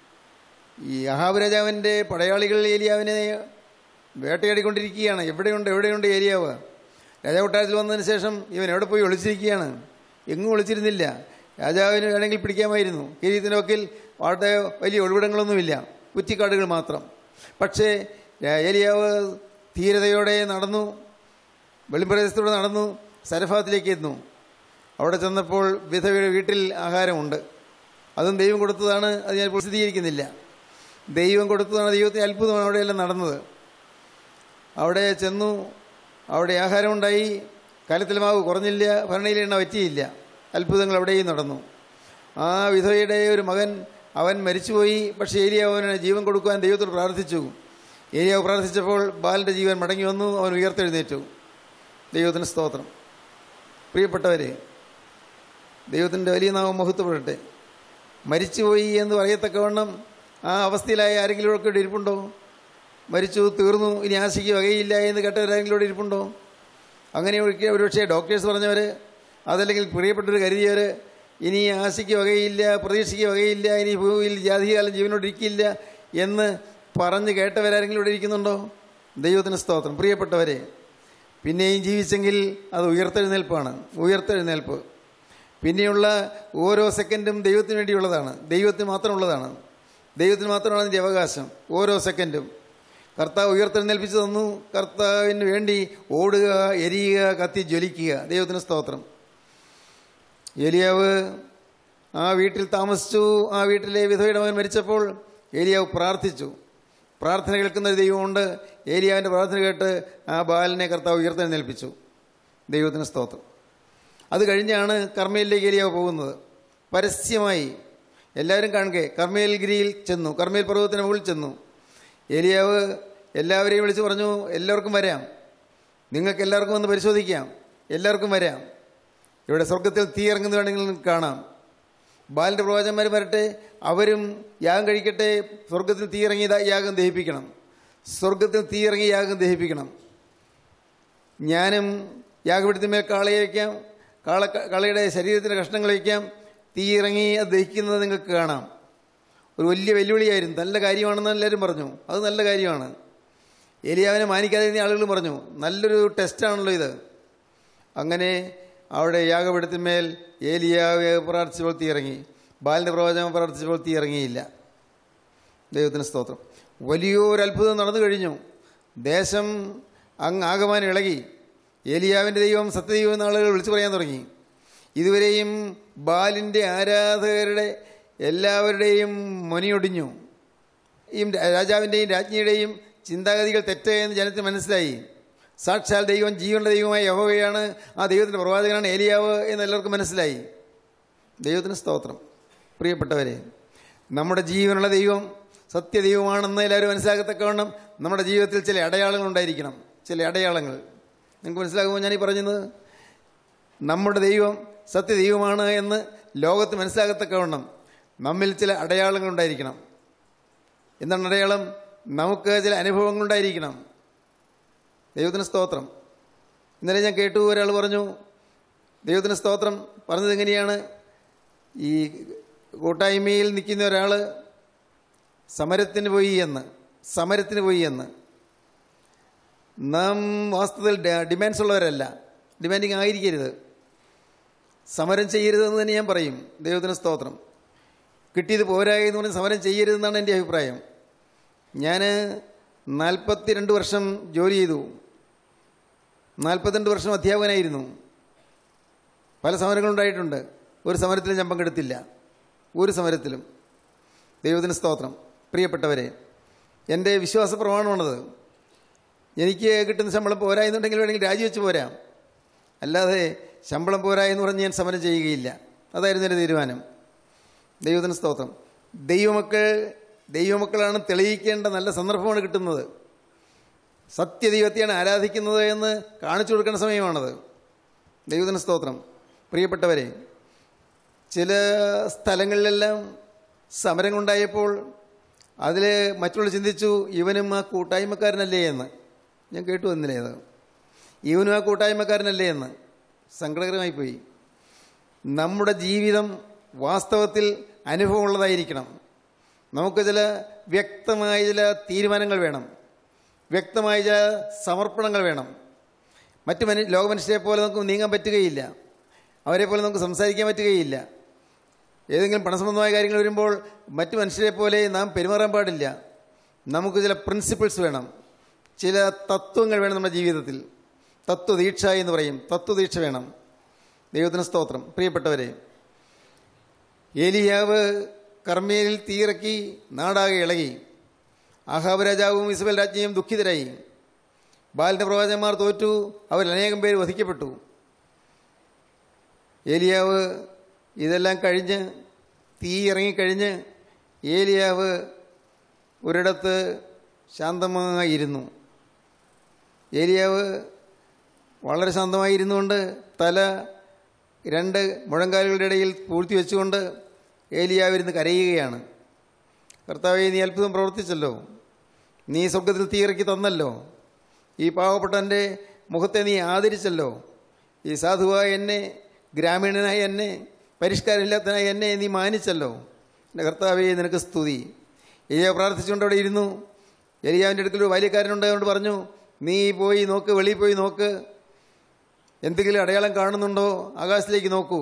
ഈ അഹാബ് രാജാവിൻ്റെ പടയാളികൾ ഏലിയാവിനെ വേട്ടയാടിക്കൊണ്ടിരിക്കുകയാണ് എവിടെയുണ്ട് എവിടെയുണ്ട് ഏലിയാവ് രാജാവ് കൊട്ടാരത്തിൽ വന്നതിന് ശേഷം ഇവൻ എവിടെ പോയി ഒളിച്ചിരിക്കുകയാണ് എങ്ങും ഒളിച്ചിരുന്നില്ല രാജാവിന് വേണമെങ്കിൽ പിടിക്കാമായിരുന്നു കിരീത്തിൻ്റെ വക്കിൽ അവിടെ വലിയ ഒളിവിടങ്ങളൊന്നുമില്ല കുറ്റിക്കാടുകൾ മാത്രം പക്ഷേ ഏലിയാവ് ധീരതയോടെ നടന്നു വെളിപ്രദേശത്തൂടെ നടന്നു സരഫാത്തിലേക്ക് എത്തുന്നു അവിടെ ചെന്നപ്പോൾ വിധവയുടെ വീട്ടിൽ ആഹാരമുണ്ട് അതും ദൈവം കൊടുത്തതാണ് അത് ഞാൻ പ്രസിദ്ധീകരിക്കുന്നില്ല ദൈവം കൊടുത്തതാണ് ദൈവത്തിന് അത്ഭുതമാണ് അവിടെയെല്ലാം നടന്നത് അവിടെ ചെന്നു അവിടെ ആഹാരമുണ്ടായി കലത്തിൽ മാവ് കുറഞ്ഞില്ല ഭരണിയിൽ എണ്ണ പറ്റിയില്ല അത്ഭുതങ്ങൾ അവിടെയും നടന്നു ആ വിധവയുടെ ഒരു മകൻ അവൻ മരിച്ചുപോയി പക്ഷേ ഏലിയാവ് അവന് ജീവൻ കൊടുക്കുവാൻ ദൈവത്തോട് പ്രാർത്ഥിച്ചു ഏലിയാവ് പ്രാർത്ഥിച്ചപ്പോൾ ബാലൻ്റെ ജീവൻ മടങ്ങി വന്നു അവൻ ഉയർത്തെഴുന്നേറ്റു ദൈവത്തിന് സ്തോത്രം പ്രിയപ്പെട്ടവരെ ദൈവത്തിൻ്റെ വലിയ നാമം മഹത്വപ്പെടട്ടെ മരിച്ചുപോയി എന്ന് പറയത്തക്കവണ്ണം ആ അവസ്ഥയിലായ ആരെങ്കിലും ഒക്കെ ഇരിപ്പുണ്ടോ മരിച്ചു തീർന്നു ഇനി ആശയ്ക്ക് വകയില്ല എന്ന് കേട്ടവരാരെങ്കിലും ഇവിടെ ഇരിപ്പുണ്ടോ അങ്ങനെ ഒരിക്കൽ ഒരുപക്ഷെ ഡോക്ടേഴ്സ് പറഞ്ഞവർ അതല്ലെങ്കിൽ പ്രിയപ്പെട്ടവർ കരുതിയവർ ഇനി ആശയ്ക്ക് വകയില്ല പ്രതീക്ഷയ്ക്ക് വകയില്ല ഇനി ഭൂമിയിൽ ജാതികാലം ജീവനോടിരിക്കില്ല എന്ന് പറഞ്ഞ് കേട്ടവരാരെങ്കിലും ഇവിടെ ഇരിക്കുന്നുണ്ടോ ദൈവത്തിന് സ്തോത്രം പ്രിയപ്പെട്ടവരെ പിന്നെയും ജീവിച്ചെങ്കിൽ അത് ഉയർത്തെഴുന്നേൽപ്പാണ് ഉയർത്തെഴുന്നേൽപ്പ് പിന്നെയുള്ള ഓരോ സെക്കൻഡും ദൈവത്തിന് വേണ്ടിയുള്ളതാണ് ദൈവത്തിന് മാത്രമുള്ളതാണ് ദൈവത്തിന് മാത്രമാണ് അതിൻ്റെ അവകാശം ഓരോ സെക്കൻഡും കർത്താവ് ഉയർത്തെഴുന്നേൽപ്പിച്ചു തന്നു കർത്താവിന് വേണ്ടി ഓടുക എരിയുക കത്തി ജ്വലിക്കുക ദൈവത്തിന് സ്തോത്രം ഏലിയാവ് ആ വീട്ടിൽ താമസിച്ചു ആ വീട്ടിലെ വിധവയുടെ മകൻ മരിച്ചപ്പോൾ ഏലിയാവ് പ്രാർത്ഥിച്ചു പ്രാർത്ഥന കേൾക്കുന്ന ഒരു ദൈവമുണ്ട് ഏലിയാവിൻ്റെ പ്രാർത്ഥന കേട്ട് ആ ബാലനെ കർത്താവ് ഉയർത്തെഴുന്നേൽപ്പിച്ചു ദൈവത്തിന് സ്തോത്രം അത് കഴിഞ്ഞാണ് കർമ്മയിലേക്ക് ഏലിയാവ് പോകുന്നത് പരസ്യമായി എല്ലാവരും കാണുക കർമ്മേൽഗിരിയിൽ ചെന്നു കർമ്മേൽ പർവ്വതത്തിന് മുകളിൽ ചെന്നു ഏലിയാവ് എല്ലാവരെയും വിളിച്ച് പറഞ്ഞു എല്ലാവർക്കും വരാം നിങ്ങൾക്ക് എല്ലാവർക്കും ഒന്ന് പരിശോധിക്കാം എല്ലാവർക്കും വരാം ഇവിടെ സ്വർഗത്തിൽ തീ ഇറങ്ങുന്നത് വേണമെങ്കിൽ നിങ്ങൾക്ക് കാണാം ബാലിൻ്റെ പ്രവാചകന്മാർ വരട്ടെ അവരും യാഗം കഴിക്കട്ടെ സ്വർഗത്തിൽ തീ ഇറങ്ങി യാഗം ദഹിപ്പിക്കണം സ്വർഗത്തിൽ തീ ഇറങ്ങി യാഗം ദഹിപ്പിക്കണം ഞാനും യാഗപീഠത്തിന്മേൽ കാളയെ വയ്ക്കാം കാള കാളയുടെ ശരീരത്തിൻ്റെ കഷ്ണങ്ങൾ വയ്ക്കാം തീ ഇറങ്ങി അത് ദഹിക്കുന്നത് നിങ്ങൾക്ക് കാണാം ഒരു വലിയ വെല്ലുവിളിയായിരുന്നു നല്ല കാര്യമാണെന്ന് എല്ലാവരും പറഞ്ഞു അത് നല്ല കാര്യമാണ് ഏലിയാവിനെ മാനിക്കാതെ ഇരുന്ന ആളുകൾ പറഞ്ഞു നല്ലൊരു ടെസ്റ്റാണല്ലോ ഇത് അങ്ങനെ അവിടെ യാഗപീഠത്തിന്മേൽ ഏലിയാവ് പ്രാർത്ഥിച്ചപ്പോൾ തീ ഇറങ്ങി ബാലിൻ്റെ പ്രവചനം പ്രാർത്ഥിച്ചപ്പോൾ തീ ഇറങ്ങിയില്ല ദൈവത്തിന് സ്തോത്രം വലിയൊരു അത്ഭുതം നടന്നു കഴിഞ്ഞു ദേശം അങ്ങ് ആകമാനം ഇളകി ഏലിയാവിൻ്റെ ദൈവം സത്യദൈവം എന്ന ആളുകൾ വിളിച്ചു പറയാൻ തുടങ്ങി ഇതുവരെയും ബാലിൻ്റെ ആരാധകരുടെ എല്ലാവരുടെയും മൊനിയൊടിഞ്ഞു ഈ രാജാവിൻ്റെയും രാജ്ഞിയുടെയും ചിന്താഗതികൾ തെറ്റെന്ന് ജനത്തിന് മനസ്സിലായി സാക്ഷാൽ ദൈവം ജീവനുള്ള ദൈവമായ യഹോവയാണ് ആ ദൈവത്തിൻ്റെ പ്രവാചകനാണ് ഏലിയാവ് എന്ന് എല്ലാവർക്കും മനസ്സിലായി ദൈവത്തിന് സ്തോത്രം പ്രിയപ്പെട്ടവരെ നമ്മുടെ ജീവനുള്ള ദൈവം സത്യദൈവമാണെന്ന് എല്ലാവരും മനസ്സിലാക്കത്തക്കവണ്ണം നമ്മുടെ ജീവിതത്തിൽ ചില അടയാളങ്ങൾ ഉണ്ടായിരിക്കണം ചില അടയാളങ്ങൾ നിങ്ങൾക്ക് മനസ്സിലാകുമ്പോൾ ഞാനീ പറഞ്ഞത് നമ്മുടെ ദൈവം സത്യദൈവമാണ് എന്ന് ലോകത്ത് മനസ്സിലാകത്തക്കവണ്ണം നമ്മിൽ ചില അടയാളങ്ങൾ ഉണ്ടായിരിക്കണം എന്താണ് അടയാളം നമുക്ക് ചില അനുഭവങ്ങൾ ഉണ്ടായിരിക്കണം ദൈവത്തിന് സ്തോത്രം ഇന്നലെ ഞാൻ കേട്ടു ഒരാൾ പറഞ്ഞു ദൈവത്തിന് സ്തോത്രം പറഞ്ഞത് എങ്ങനെയാണ് ഈ കൂട്ടായ്മയിൽ നിൽക്കുന്ന ഒരാൾ സമരത്തിന് പോയി എന്ന് സമരത്തിന് പോയി എന്ന് നാം വാസ്തവത്തിൽ ഡിമാൻഡ്സ് ഉള്ളവരല്ല ഡിമാൻഡിങ് ആയിരിക്കരുത് സമരം ചെയ്യരുതെന്ന് തന്നെ ഞാൻ പറയും ദൈവത്തിന് സ്തോത്രം കിട്ടിയത് പോരാ എന്ന് പറഞ്ഞ് സമരം ചെയ്യരുതെന്നാണ് എൻ്റെ അഭിപ്രായം ഞാൻ നാൽപ്പത്തി രണ്ട് വർഷം ജോലി ചെയ്തു നാൽപ്പത്തിരണ്ട് വർഷം അധ്യാപകനായിരുന്നു പല സമരങ്ങളുണ്ടായിട്ടുണ്ട് ഒരു സമരത്തിലും ഞാൻ പങ്കെടുത്തില്ല ഒരു സമരത്തിലും ദൈവത്തിന് സ്തോത്രം പ്രിയപ്പെട്ടവരെ എൻ്റെ വിശ്വാസ പ്രമാണമാണത് എനിക്ക് കിട്ടുന്ന ശമ്പളം പോരാ എന്നുണ്ടെങ്കിൽ വേണമെങ്കിൽ രാജിവെച്ച് പോരാം അല്ലാതെ ശമ്പളം പോരാ എന്ന് പറഞ്ഞ് ഞാൻ സമരം ചെയ്യുകയില്ല അതായിരുന്നു എൻ്റെ തീരുമാനം ദൈവത്തിന് സ്തോത്രം ദൈവമക്കൾ ദൈവമക്കളാണ് തെളിയിക്കേണ്ട നല്ല സന്ദർഭമാണ് കിട്ടുന്നത് സത്യദൈവത്തെയാണ് ആരാധിക്കുന്നത് എന്ന് കാണിച്ചു കൊടുക്കേണ്ട സമയമാണത് ദൈവത്തിന് സ്തോത്രം പ്രിയപ്പെട്ടവരെ ചില സ്ഥലങ്ങളിലെല്ലാം സമരങ്ങളുണ്ടായപ്പോൾ അതിൽ മറ്റുള്ള ചിന്തിച്ചു ഇവനും ആ കൂട്ടായ്മക്കാരനല്ലേ എന്ന് ഞാൻ കേട്ടു വന്നില്ലേ അത് ഇവനും ആ കൂട്ടായ്മക്കാരനല്ലേ എന്ന് സങ്കടകരമായി പോയി നമ്മുടെ ജീവിതം വാസ്തവത്തിൽ അനുഭവമുള്ളതായിരിക്കണം നമുക്ക് ചില വ്യക്തമായ ചില തീരുമാനങ്ങൾ വേണം വ്യക്തമായ ചില സമർപ്പണങ്ങൾ വേണം മറ്റു മനു ലോകമനുഷ്യരെ പോലെ നമുക്ക് നീങ്ങാൻ പറ്റുകയില്ല അവരെ പോലെ നമുക്ക് സംസാരിക്കാൻ പറ്റുകയില്ല ഏതെങ്കിലും പണസംബന്ധമായ കാര്യങ്ങൾ വരുമ്പോൾ മറ്റു മനുഷ്യരെ പോലെ നാം പെരുമാറാൻ പാടില്ല നമുക്ക് ചില പ്രിൻസിപ്പിൾസ് വേണം ചില തത്വങ്ങൾ വേണം നമ്മുടെ ജീവിതത്തിൽ തത്വദീക്ഷ എന്ന് പറയും തത്വദീക്ഷ വേണം ദൈവത്തിന് സ്തോത്രം പ്രിയപ്പെട്ടവരെ ഏലിയാവ് കർമ്മേലിൽ തീയിറക്കി നാടാകെ ഇളകി ആഹാബ് രാജാവും ഇസ്ബൽ രാജ്ഞിയും ദുഃഖിതരായി ബാലിൻ്റെ പ്രവാചകന്മാർ തോറ്റു അവരിൽ അനേകം പേര് വധിക്കപ്പെട്ടു ഏലിയാവ് ഇതെല്ലാം കഴിഞ്ഞ് തീ ഇറങ്ങിക്കഴിഞ്ഞ് ഏലിയാവ് ഒരിടത്ത് ശാന്തമായിരുന്നു ഏലിയാവ് വളരെ ശാന്തമായിരുന്നുകൊണ്ട് തല രണ്ട് മുഴങ്കാലുകളുടെ ഇടയിൽ പൂഴ്ത്തി വെച്ചുകൊണ്ട് ഏലിയാവിരുന്ന് കരയുകയാണ് കർത്താവെ നീ അത്ഭുതം പ്രവർത്തിച്ചല്ലോ നീ സ്വർഗത്തിൽ തീയിറക്കി തന്നല്ലോ ഈ പാവപ്പെട്ടവൻ്റെ മുഖത്തെ നീ ആദരിച്ചല്ലോ ഈ സാധുവായ എന്നെ ഗ്രാമീണനായ എന്നെ പരിഷ്കാരമില്ലാത്തനായ എന്നെ നീ മാനിച്ചല്ലോ എൻ്റെ കർത്താവെ നിനക്ക് സ്തുതി എലിയ പ്രാർത്ഥിച്ചുകൊണ്ട് അവിടെ ഇരുന്നു എലിയാവിൻ്റെ അടുക്കൽ ഒരു ബാല്യക്കാരനുണ്ടായതുകൊണ്ട് പറഞ്ഞു നീ പോയി നോക്ക് വെളിയിൽ പോയി നോക്ക് എന്തെങ്കിലും അടയാളം കാണുന്നുണ്ടോ ആകാശത്തിലേക്ക് നോക്കൂ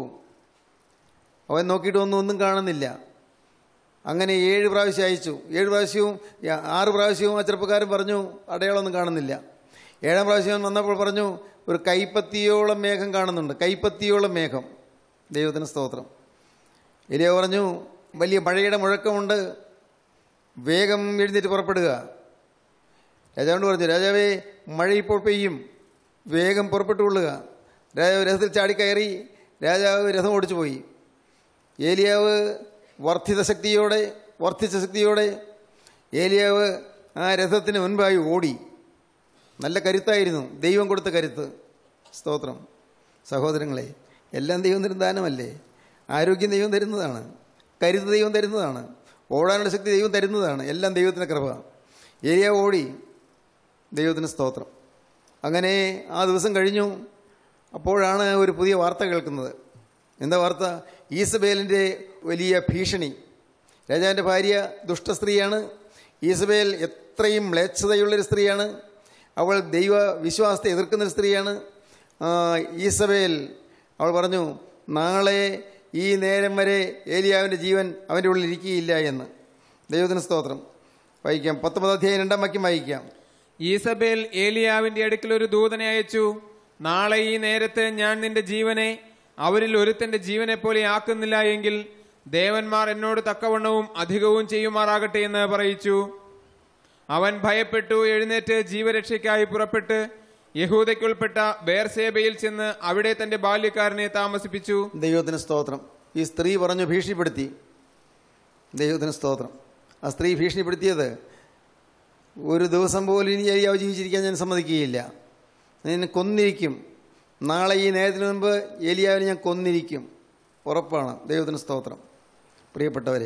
അവൻ നോക്കിയിട്ട് ഒന്നും ഒന്നും കാണുന്നില്ല അങ്ങനെ ഏഴ് പ്രാവശ്യം അയച്ചു ഏഴ് പ്രാവശ്യവും യ- ആറ് പ്രാവശ്യവും ആ ചെറുപ്പക്കാരൻ പറഞ്ഞു അടയാളമൊന്നും കാണുന്നില്ല ഏഴാം പ്രാവശ്യം അവൻ വന്നപ്പോൾ പറഞ്ഞു ഒരു കൈപ്പത്തിയോളം മേഘം കാണുന്നുണ്ട് കൈപ്പത്തിയോളം മേഘം ദൈവത്തിന് സ്തോത്രം എലിയ പറഞ്ഞു വലിയ മഴയുടെ മുഴക്കമുണ്ട് വേഗം എഴുന്നേറ്റ് പുറപ്പെടുക രാജാവിനോട് പറഞ്ഞു രാജാവേ മഴ ഇപ്പോൾ പെയ്യും വേഗം പുറപ്പെട്ടുകൊള്ളുക രാജാവ് രഥത്തിൽ ചാടിക്കയറി രാജാവ് രഥം ഓടിച്ചു പോയി ഏലിയാവ് വർദ്ധിത ശക്തിയോടെ വർദ്ധിച്ച ശക്തിയോടെ ഏലിയാവ് ആ രഥത്തിന് മുൻപായി ഓടി നല്ല കരുത്തായിരുന്നു ദൈവം കൊടുത്ത കരുത്ത് സ്തോത്രം സഹോദരങ്ങളെ എല്ലാം ദൈവം തരുന്ന ദാനമല്ലേ ആരോഗ്യം ദൈവം തരുന്നതാണ് കരുത്ത് ദൈവം തരുന്നതാണ് ഓടാനുള്ള ശക്തി ദൈവം തരുന്നതാണ് എല്ലാം ദൈവത്തിൻ്റെ കൃപ ഏലിയ ഓടി ദൈവത്തിന് സ്തോത്രം അങ്ങനെ ആ ദിവസം കഴിഞ്ഞു അപ്പോഴാണ് ഒരു പുതിയ വാർത്ത കേൾക്കുന്നത് എന്താ വാർത്ത ഈസബേലിൻ്റെ വലിയ ഭീഷണി രാജാവിൻ്റെ ഭാര്യ ദുഷ്ടസ്ത്രീയാണ് ഈസബേൽ എത്രയും മ്ലേച്ഛതയുള്ളൊരു സ്ത്രീയാണ് അവൾ ദൈവ വിശ്വാസത്തെ എതിർക്കുന്നൊരു സ്ത്രീയാണ് ആ, ഈസബേൽ അവൾ പറഞ്ഞു നാളെ ഈ നേരം വരെ ഏലിയാവിൻ്റെ ജീവൻ അവൻ്റെ ഉള്ളിൽ ഇരിക്കുകയില്ല എന്ന് ദൈവത്തിന് സ്തോത്രം വായിക്കാം പത്തൊമ്പതാം അധ്യായം രണ്ടാം വാക്യം വായിക്കാം ഈസബേൽ ഏലിയാവിന്റെ അടുക്കൽ ഒരു ദൂതനെ അയച്ചു നാളെ ഈ നേരത്ത് ഞാൻ നിന്റെ ജീവനെ അവരിൽ ഒരുത്തന്റെ ജീവനെ പോലെ ആക്കുന്നില്ല എങ്കിൽ ദേവന്മാർ എന്നോട് തക്കവണ്ണവും അധികവും ചെയ്യുമാറാകട്ടെ എന്ന് പറയിച്ചു അവൻ ഭയപ്പെട്ടു എഴുന്നേറ്റ് ജീവരക്ഷയ്ക്കായി പുറപ്പെട്ട് യഹൂദയ്ക്കുൾപ്പെട്ട ബേർസേബയിൽ ചെന്ന് അവിടെ തന്റെ ബാല്യക്കാരനെ താമസിപ്പിച്ചു ദൈവത്തിന് സ്തോത്രം ഈ സ്ത്രീ പറഞ്ഞു ഭീഷണിപ്പെടുത്തി ദൈവത്തിന് സ്തോത്രം ആ സ്ത്രീ ഭീഷണിപ്പെടുത്തിയത് ഒരു ദിവസം പോലും ഇനി ഏലിയാവ് ജീവിച്ചിരിക്കാൻ ഞാൻ സമ്മതിക്കുകയില്ല നിന്നെ കൊന്നിരിക്കും നാളെ ഈ നേരത്തിന് മുൻപ് ഏലിയാവിനെ ഞാൻ കൊന്നിരിക്കും ഉറപ്പാണ് ദൈവത്തിന് സ്തോത്രം പ്രിയപ്പെട്ടവരെ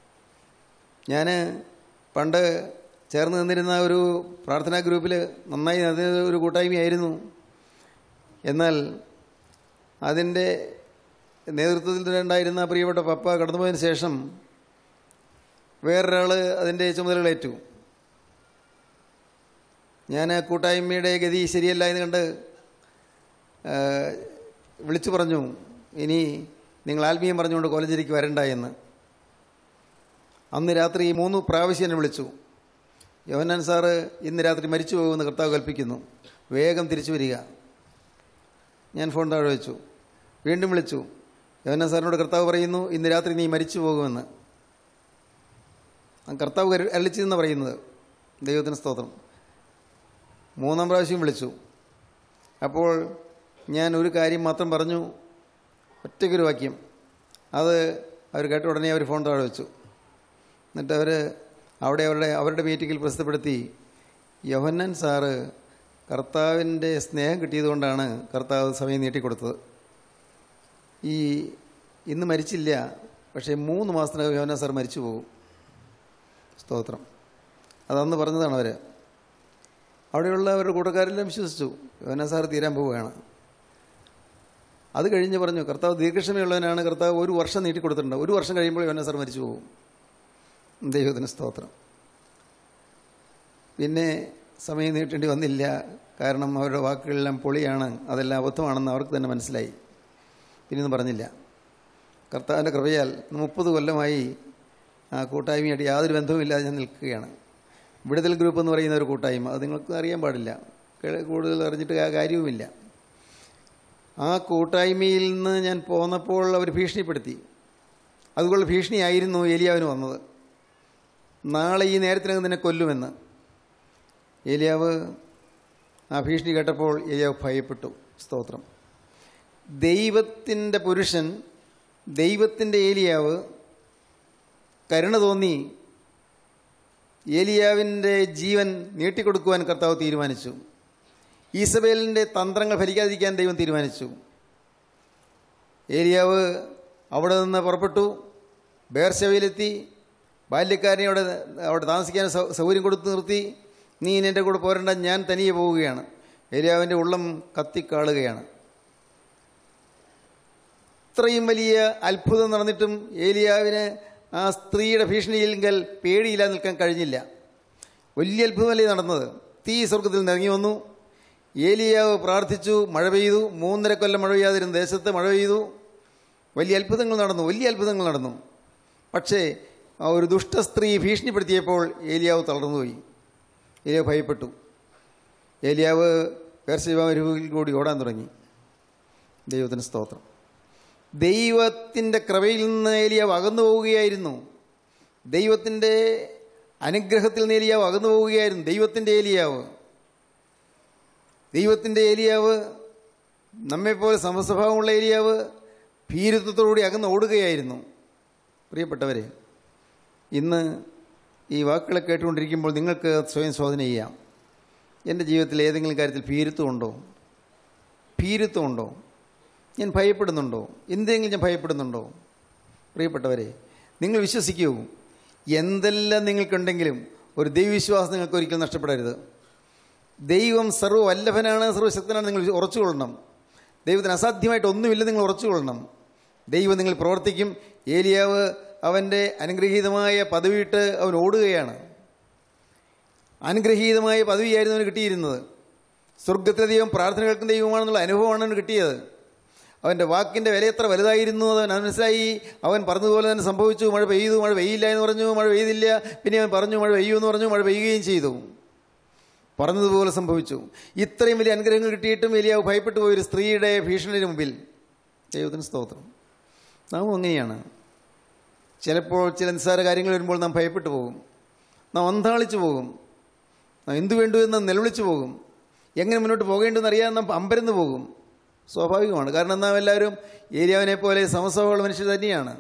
ഞാൻ പണ്ട് ചേർന്ന് നിന്നിരുന്ന ഒരു പ്രാർത്ഥനാ ഗ്രൂപ്പിൽ നന്നായി നടന്ന ഒരു കൂട്ടായ്മയായിരുന്നു എന്നാൽ അതിൻ്റെ നേതൃത്വത്തിൽ ഉണ്ടായിരുന്ന പ്രിയപ്പെട്ട പപ്പ കടന്നുപോയതിന് ശേഷം വേറൊരാൾ അതിൻ്റെ ചുമതലകളേറ്റു ഞാൻ ആ കൂട്ടായ്മയുടെ ഗതി ശരിയല്ല എന്ന് കണ്ട് ആ, വിളിച്ചു പറഞ്ഞു ഇനി നിങ്ങൾ ആത്മീയം പറഞ്ഞുകൊണ്ട് കോലഞ്ചേരിക്ക് വരണ്ട എന്ന് അന്ന് രാത്രി മൂന്ന് പ്രാവശ്യം എന്നെ വിളിച്ചു യോഹന്നാൻ സാറ് ഇന്ന് രാത്രി മരിച്ചു പോകുമെന്ന് കർത്താവ് കൽപ്പിക്കുന്നു വേഗം തിരിച്ചു വരിക ഞാൻ ഫോൺ താഴെ വെച്ചു വീണ്ടും വിളിച്ചു യോഹന്നാൻ സാറിനോട് കർത്താവ് പറയുന്നു ഇന്ന് രാത്രി നീ മരിച്ചു പോകുമെന്ന് ആ കർത്താവ് കരു- അരളിച്ചെന്ന് പറയുന്നത് ദൈവത്തിന് സ്തോത്രം മൂന്നാം പ്രാവശ്യം വിളിച്ചു അപ്പോൾ ഞാൻ ഒരു കാര്യം മാത്രം പറഞ്ഞു ഒറ്റയ്ക്കൊരു വാക്യം അത് അവർ കേട്ട ഉടനെ അവർ ഫോൺ താഴെ വെച്ചു എന്നിട്ട് അവർ അവിടെ അവരുടെ അവരുടെ മീറ്റിങ്ങിൽ പ്രസിദ്ധപ്പെടുത്തി യോഹന്നാൻ സാറ് കർത്താവിൻ്റെ സ്നേഹം കിട്ടിയതുകൊണ്ടാണ് കർത്താവ് സമയം നീട്ടിക്കൊടുത്തത് ഈ ഇന്ന് മരിച്ചില്ല പക്ഷേ മൂന്ന് മാസത്തിനകം യോന സാർ മരിച്ചു പോകും സ്തോത്രം അതന്ന് പറഞ്ഞതാണ് അവർ അവിടെയുള്ള അവരുടെ കൂട്ടക്കാരെല്ലാം വിശ്വസിച്ചു യോന സാർ തീരാൻ പോവുകയാണ് അത് കഴിഞ്ഞ് പറഞ്ഞു കർത്താവ് ദീർഘക്ഷമയുള്ളവനാണ് കർത്താവ് ഒരു വർഷം നീട്ടിക്കൊടുത്തിട്ടുണ്ട് ഒരു വർഷം കഴിയുമ്പോൾ യോന സാർ മരിച്ചു പോകും ദൈവത്തിന് സ്തോത്രം പിന്നെ സമയം നീട്ടേണ്ടി വന്നില്ല കാരണം അവരുടെ വാക്കുകളെല്ലാം പൊളിയാണ് അതെല്ലാം അബദ്ധമാണെന്ന് അവർക്ക് തന്നെ മനസ്സിലായി പിന്നെ ഒന്നും പറഞ്ഞില്ല കർത്താവിൻ്റെ കൃപയാൽ മുപ്പത് കൊല്ലമായി ആ കൂട്ടായ്മയായിട്ട് യാതൊരു ബന്ധവുമില്ലാതെ ഞാൻ നിൽക്കുകയാണ് വിടുതൽ ഗ്രൂപ്പ് എന്ന് പറയുന്ന ഒരു കൂട്ടായ്മ അത് നിങ്ങൾക്ക് അറിയാൻ പാടില്ല കേ- കൂടുതൽ അറിഞ്ഞിട്ട് ആ കാര്യവുമില്ല ആ കൂട്ടായ്മയിൽ നിന്ന് ഞാൻ പോന്നപ്പോൾ അവർ ഭീഷണിപ്പെടുത്തി അതുകൊണ്ട് ഭീഷണിയായിരുന്നു ഏലിയാവിന് വന്നത് നാളെ ഈ നേരത്തിനകം നിന്നെ കൊല്ലുമെന്ന് ഏലിയാവ് ആ ഭീഷണി കേട്ടപ്പോൾ ഏലിയാവ് ഭയപ്പെട്ടു സ്തോത്രം ദൈവത്തിൻ്റെ പുരുഷൻ ദൈവത്തിൻ്റെ ഏലിയാവ് കരുണ തോന്നി ഏലിയാവിൻ്റെ ജീവൻ നീട്ടിക്കൊടുക്കുവാൻ കർത്താവ് തീരുമാനിച്ചു ഈസബേലിൻ്റെ തന്ത്രങ്ങൾ ഭരിക്കാതിരിക്കാൻ ദൈവം തീരുമാനിച്ചു ഏലിയാവ് അവിടെ നിന്ന് പുറപ്പെട്ടു ബേർശവയിലെത്തി ബാല്യക്കാരനെ അവിടെ അവിടെ താമസിക്കാൻ സൗ- സൗകര്യം കൊടുത്ത് നിർത്തി നീ ഇനി എൻ്റെ കൂടെ പോരണ്ട ഞാൻ തനിയെ പോവുകയാണ് ഏലിയാവിൻ്റെ ഉള്ളം കത്തിക്കാളുകയാണ് ഇത്രയും വലിയ അത്ഭുതം നടന്നിട്ടും ഏലിയാവിന് ആ സ്ത്രീയുടെ ഭീഷണിയിലെങ്കിൽ പേടിയില്ലാതെ നിൽക്കാൻ കഴിഞ്ഞില്ല വലിയ അത്ഭുതമല്ലേ നടന്നത് തീ സ്വർഗത്തിൽ നിന്ന് ഇറങ്ങി വന്നു ഏലിയാവ് പ്രാർത്ഥിച്ചു മഴ പെയ്തു മൂന്നര കൊല്ലം മഴ പെയ്യാതിരുന്ന ദേശത്ത് മഴ പെയ്തു വലിയ അത്ഭുതങ്ങൾ നടന്നു വലിയ അത്ഭുതങ്ങൾ നടന്നു പക്ഷേ ആ ഒരു ദുഷ്ട സ്ത്രീ ഭീഷണിപ്പെടുത്തിയപ്പോൾ ഏലിയാവ് തളർന്നുപോയി ഏലിയാവ് ഭയപ്പെട്ടു ഏലിയാവ് പേർശിവാമരുവിൽ കൂടി ഓടാൻ തുടങ്ങി ദൈവത്തിന് സ്തോത്രം ദൈവത്തിൻ്റെ കൃപയിൽ നിന്ന് ഏലിയാവ് അകന്നു പോവുകയായിരുന്നു ദൈവത്തിൻ്റെ അനുഗ്രഹത്തിൽ നിന്ന് ഏലിയാവ് അകന്നു പോവുകയായിരുന്നു ദൈവത്തിൻ്റെ ഏലിയാവ് ദൈവത്തിൻ്റെ ഏലിയാവ് നമ്മെപ്പോലെ സമസ്വഭാവമുള്ള ഏലിയാവ് ഭീരുത്വത്തോടുകൂടി അകന്ന് ഓടുകയായിരുന്നു പ്രിയപ്പെട്ടവരെ ഇന്ന് ഈ വാക്കുകളെ കേട്ടുകൊണ്ടിരിക്കുമ്പോൾ നിങ്ങൾക്ക് സ്വയം ശോധന ചെയ്യാം എൻ്റെ ജീവിതത്തിൽ ഏതെങ്കിലും കാര്യത്തിൽ ഭീരുത്വമുണ്ടോ ഭീരുത്വമുണ്ടോ ഞാൻ ഭയപ്പെടുന്നുണ്ടോ എന്തെങ്കിലും ഞാൻ ഭയപ്പെടുന്നുണ്ടോ പ്രിയപ്പെട്ടവരെ നിങ്ങൾ വിശ്വസിക്കൂ എന്തെല്ലാം നിങ്ങൾക്കുണ്ടെങ്കിലും ഒരു ദൈവവിശ്വാസം നിങ്ങൾക്ക് ഒരിക്കലും നഷ്ടപ്പെടരുത് ദൈവം സർവ്വവല്ലഭനാണ് സർവ്വശക്തനാണ് നിങ്ങൾ ഉറച്ചുകൊള്ളണം ദൈവത്തിന് അസാധ്യമായിട്ട് ഒന്നുമില്ല നിങ്ങൾ ഉറച്ചുകൊള്ളണം ദൈവം നിങ്ങൾ പ്രവർത്തിക്കും ഏലിയാവ് അവൻ്റെ അനുഗ്രഹീതമായ പദവിയിട്ട് അവൻ ഓടുകയാണ് അനുഗ്രഹീതമായ പദവിയായിരുന്നു അവന് കിട്ടിയിരുന്നത് സ്വർഗത്തിലെ ദൈവം പ്രാർത്ഥന കേൾക്കുന്ന ദൈവമാണെന്നുള്ള അനുഭവമാണ് അവന് കിട്ടിയത് അവൻ്റെ വാക്കിൻ്റെ വില എത്ര വലുതായിരുന്നു അത് അവൻ മനസ്സിലായി അവൻ പറഞ്ഞതുപോലെ തന്നെ സംഭവിച്ചു മഴ പെയ്തു മഴ പെയ്യില്ല എന്ന് പറഞ്ഞു മഴ പെയ്തില്ല പിന്നെ അവൻ പറഞ്ഞു മഴ പെയ്യൂ എന്ന് പറഞ്ഞു മഴ പെയ്യുകയും ചെയ്തു പറഞ്ഞതുപോലെ സംഭവിച്ചു ഇത്രയും വലിയ അനുഗ്രഹങ്ങൾ കിട്ടിയിട്ടും ഏലിയാവ് ഭയപ്പെട്ടു പോയൊരു സ്ത്രീയുടെ ഭീഷണിയുടെ മുമ്പിൽ ദൈവത്തിന് സ്തോത്രം നാമും അങ്ങനെയാണ് ചിലപ്പോൾ ചില നിസ്സാര കാര്യങ്ങൾ വരുമ്പോൾ നാം ഭയപ്പെട്ടു പോകും നാം അന്താളിച്ചു പോകും നാം എന്തു വേണ്ടു എന്ന് നിലവിളിച്ചു പോകും എങ്ങനെ മുന്നോട്ട് പോകേണ്ടെന്ന് അറിയാതെ നാം അമ്പരന്ന് പോകും സ്വാഭാവികമാണ് കാരണം നാം എല്ലാവരും ഏരിയാവിനെ പോലെ സമസ്വഭാവമുള്ള മനുഷ്യർ തന്നെയാണ്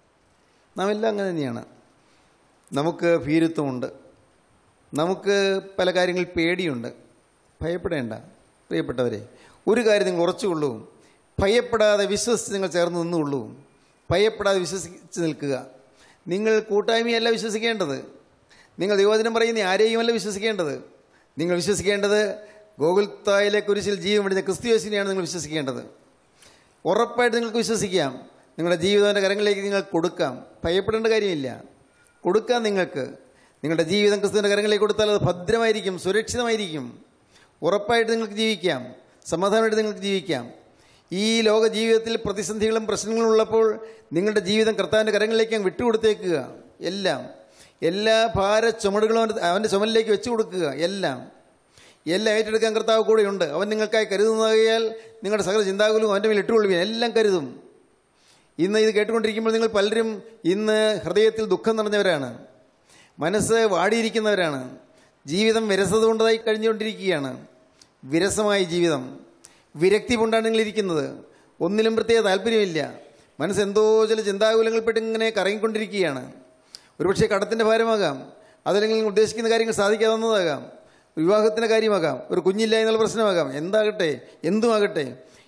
നാം എല്ലാം അങ്ങനെ തന്നെയാണ് നമുക്ക് ഭീരുത്വമുണ്ട് നമുക്ക് പല കാര്യങ്ങളിൽ പേടിയുണ്ട് ഭയപ്പെടേണ്ട പ്രിയപ്പെട്ടവരെ ഒരു കാര്യം നിങ്ങൾ ഉറച്ചുകൊള്ളൂ ഭയപ്പെടാതെ വിശ്വസിച്ച് നിങ്ങൾ ചേർന്ന് നിന്നുകൊള്ളൂ ഭയപ്പെടാതെ വിശ്വസിച്ച് നിൽക്കുക നിങ്ങൾ കൂട്ടായ്മയല്ല വിശ്വസിക്കേണ്ടത് നിങ്ങൾ ദൈവവചനം പറയുന്ന ആരെയുമല്ല വിശ്വസിക്കേണ്ടത് നിങ്ങൾ വിശ്വസിക്കേണ്ടത് ഗോകുൽത്തായിലെ കുരിശിൽ ജീവൻ വിടുന്ന ക്രിസ്തുയേശിനെയാണ് നിങ്ങൾ വിശ്വസിക്കേണ്ടത് ഉറപ്പായിട്ട് നിങ്ങൾക്ക് വിശ്വസിക്കാം നിങ്ങളുടെ ജീവിതത്തിൻ്റെ കരങ്ങളിലേക്ക് നിങ്ങൾ കൊടുക്കാം ഭയപ്പെടേണ്ട കാര്യമില്ല കൊടുക്കാം നിങ്ങൾക്ക് നിങ്ങളുടെ ജീവിതം ക്രിസ്തുവിൻ്റെ കരങ്ങളിലേക്ക് കൊടുത്താൽ അത് ഭദ്രമായിരിക്കും സുരക്ഷിതമായിരിക്കും ഉറപ്പായിട്ട് നിങ്ങൾക്ക് ജീവിക്കാം സമാധാനമായിട്ട് നിങ്ങൾക്ക് ജീവിക്കാം ഈ ലോക ജീവിതത്തിൽ പ്രതിസന്ധികളും പ്രശ്നങ്ങളും ഉള്ളപ്പോൾ നിങ്ങളുടെ ജീവിതം കർത്താവിൻ്റെ കരങ്ങളിലേക്ക് അങ്ങ് വിട്ടുകൊടുത്തേക്കുക എല്ലാം എല്ലാ ഭാര ചുമടുകളും അവൻ്റെ അവൻ്റെ ചുമലിലേക്ക് വെച്ചു കൊടുക്കുക എല്ലാം എല്ലാം ഏറ്റെടുക്കാൻ കർത്താവ് കൂടെയുണ്ട് അവൻ നിങ്ങൾക്കായി കരുതുന്നതായാൽ നിങ്ങളുടെ സകല ചിന്താകുലും അവൻ്റെ മേൽ ഇട്ടുകൊള്ളുകയും എല്ലാം കരുതും ഇന്ന് ഇത് കേട്ടുകൊണ്ടിരിക്കുമ്പോൾ നിങ്ങൾ പലരും ഇന്ന് ഹൃദയത്തിൽ ദുഃഖം നിറഞ്ഞവരാണ് മനസ്സ് വാടിയിരിക്കുന്നവരാണ് ജീവിതം വിരസത കൊണ്ടതായി കഴിഞ്ഞുകൊണ്ടിരിക്കുകയാണ് വിരസമായ ജീവിതം വിരക്തി കൊണ്ടാണ് നിങ്ങൾ ഇരിക്കുന്നത് ഒന്നിലും പ്രത്യേക താല്പര്യമില്ല മനസ്സ് എന്തോ ചില ചിന്താകുലങ്ങളിൽപ്പെട്ട് ഇങ്ങനെ കറങ്ങിക്കൊണ്ടിരിക്കുകയാണ് ഒരുപക്ഷെ കടത്തിൻ്റെ ഭാരമാകാം അതല്ലെങ്കിൽ നിങ്ങൾ ഉദ്ദേശിക്കുന്ന കാര്യങ്ങൾ സാധിക്കാവുന്നതാകാം വിവാഹത്തിൻ്റെ കാര്യമാകാം ഒരു കുഞ്ഞില്ല എന്നുള്ള പ്രശ്നമാകാം എന്താകട്ടെ എന്തുമാകട്ടെ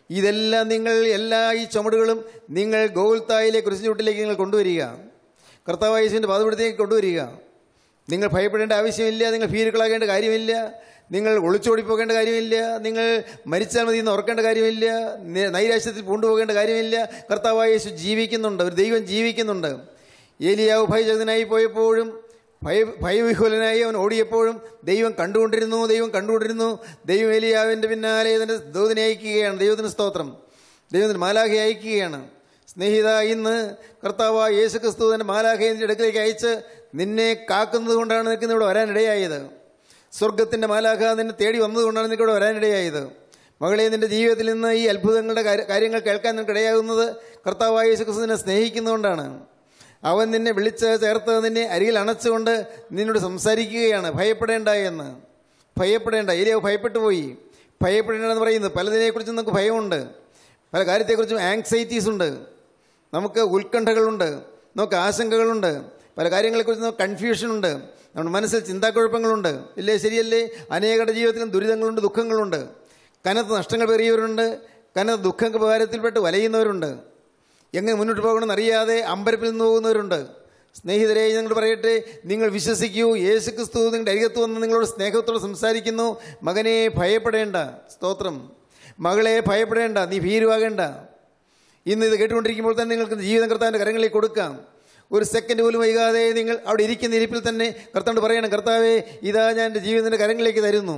ഇതെല്ലാം നിങ്ങൾ എല്ലാ ഈ ചുമടുകളും നിങ്ങൾ ഗോകുൽത്തായിലെ കുരിശുചൂട്ടിലേക്ക് നിങ്ങൾ കൊണ്ടുവരിക കർത്താവ് യേശുവിൻ്റെ പാതപുരത്തേക്ക് കൊണ്ടുവരിക നിങ്ങൾ ഭയപ്പെടേണ്ട ആവശ്യമില്ല നിങ്ങൾ ഭീരുക്കളാകേണ്ട കാര്യമില്ല നിങ്ങൾ ഒളിച്ചോടി പോകേണ്ട കാര്യമില്ല നിങ്ങൾ മരിച്ചാൽ മതി എന്ന് ഓർക്കേണ്ട കാര്യമില്ല നി- നൈരാശ്യത്തിൽ പൂണ്ടുപോകേണ്ട കാര്യമില്ല കർത്താവായ യേശു ജീവിക്കുന്നുണ്ട് ഒരു ദൈവം ജീവിക്കുന്നുണ്ട് ഏലിയാവ് ഭയചകിതനായി പോയപ്പോഴും ഭയ ഭയവിഹുലനായി അവൻ ഓടിയപ്പോഴും ദൈവം കണ്ടുകൊണ്ടിരുന്നു ദൈവം കണ്ടുകൊണ്ടിരുന്നു ദൈവം ഏലിയാവിൻ്റെ പിന്നാലെ ഇതിൻ്റെ ദൂതനെ അയക്കുകയാണ് ദൈവത്തിന് സ്തോത്രം ദൈവത്തിന് മാലാഖയെ അയക്കുകയാണ് സ്നേഹിത ഇന്ന് കർത്താവ് യേശു ക്രിസ്തു തൻ്റെ മാലാഖയെ നിന്റെ അടുക്കലേക്ക് അയച്ച് നിന്നെ കാക്കുന്നത് കൊണ്ടാണ് നിനക്ക് ഇവിടെ വരാനിടയായത് സ്വർഗത്തിൻ്റെ മാലാഖ നിന്നെ തേടി വന്നതുകൊണ്ടാണ് നിനക്ക് ഇവിടെ വരാനിടയായത് മകളെ നിന്റെ ജീവിതത്തിൽ നിന്ന് ഈ അത്ഭുതങ്ങളുടെ കാര്യ- കാര്യങ്ങൾ കേൾക്കാൻ നിനക്ക് ഇടയാകുന്നത് കർത്താവായ യേശു ക്രിസ്തുവിനെ സ്നേഹിക്കുന്നതുകൊണ്ടാണ് അവൻ നിന്നെ വിളിച്ച് ചേർത്ത് നിന്നെ അരികിൽ അണച്ചുകൊണ്ട് നിന്നോട് സംസാരിക്കുകയാണ് ഭയപ്പെടേണ്ട എന്ന് ഭയപ്പെടേണ്ട ഏരിയ ഭയപ്പെട്ടു പോയി ഭയപ്പെടേണ്ടെന്ന് പറയുന്നത് പലതിനെക്കുറിച്ചും നമുക്ക് ഭയമുണ്ട് പല കാര്യത്തെക്കുറിച്ചും ആങ്സൈറ്റീസ് ഉണ്ട് നമുക്ക് ഉത്കണ്ഠകളുണ്ട് നമുക്ക് ആശങ്കകളുണ്ട് പല കാര്യങ്ങളെക്കുറിച്ച് നമുക്ക് കൺഫ്യൂഷനുണ്ട് നമ്മുടെ മനസ്സിൽ ചിന്താക്കുഴപ്പങ്ങളുണ്ട് ഇല്ലേ ശരിയല്ലേ അനേകരുടെ ജീവിതത്തിലും ദുരിതങ്ങളുണ്ട് ദുഃഖങ്ങളുണ്ട് കനത്ത നഷ്ടങ്ങൾ പേറിയവരുണ്ട് കനത്ത ദുഃഖഭാരത്തിൽപ്പെട്ട് വലയുന്നവരുണ്ട് എങ്ങനെ മുന്നോട്ട് പോകണമെന്ന് അറിയാതെ അമ്പരപ്പിൽ നിന്ന് പോകുന്നവരുണ്ട് സ്നേഹിതരെ ഞങ്ങൾ പറയട്ടെ നിങ്ങൾ വിശ്വസിക്കൂ യേശു ക്രിസ്തു നിങ്ങളുടെ അരികത്ത് വന്ന് നിങ്ങളോട് സ്നേഹത്തോടെ സംസാരിക്കുന്നു മകനെ ഭയപ്പെടേണ്ട സ്തോത്രം മകളെ ഭയപ്പെടേണ്ട നീ ഭീരുവാകേണ്ട ഇന്ന് ഇത് കേട്ടുകൊണ്ടിരിക്കുമ്പോൾ തന്നെ നിങ്ങൾക്ക് ജീവിതം കർത്താവിൻ്റെ കരങ്ങളിലേക്ക് കൊടുക്കാം ഒരു സെക്കൻഡ് പോലും വൈകാതെ നിങ്ങൾ അവിടെ ഇരിക്കുന്ന ഇരിപ്പിൽ തന്നെ കർത്താവ് പറയണം കർത്താവേ ഇതാ ഞാൻ എൻ്റെ ജീവിതത്തിൻ്റെ കരങ്ങളിലേക്ക് തരുന്നു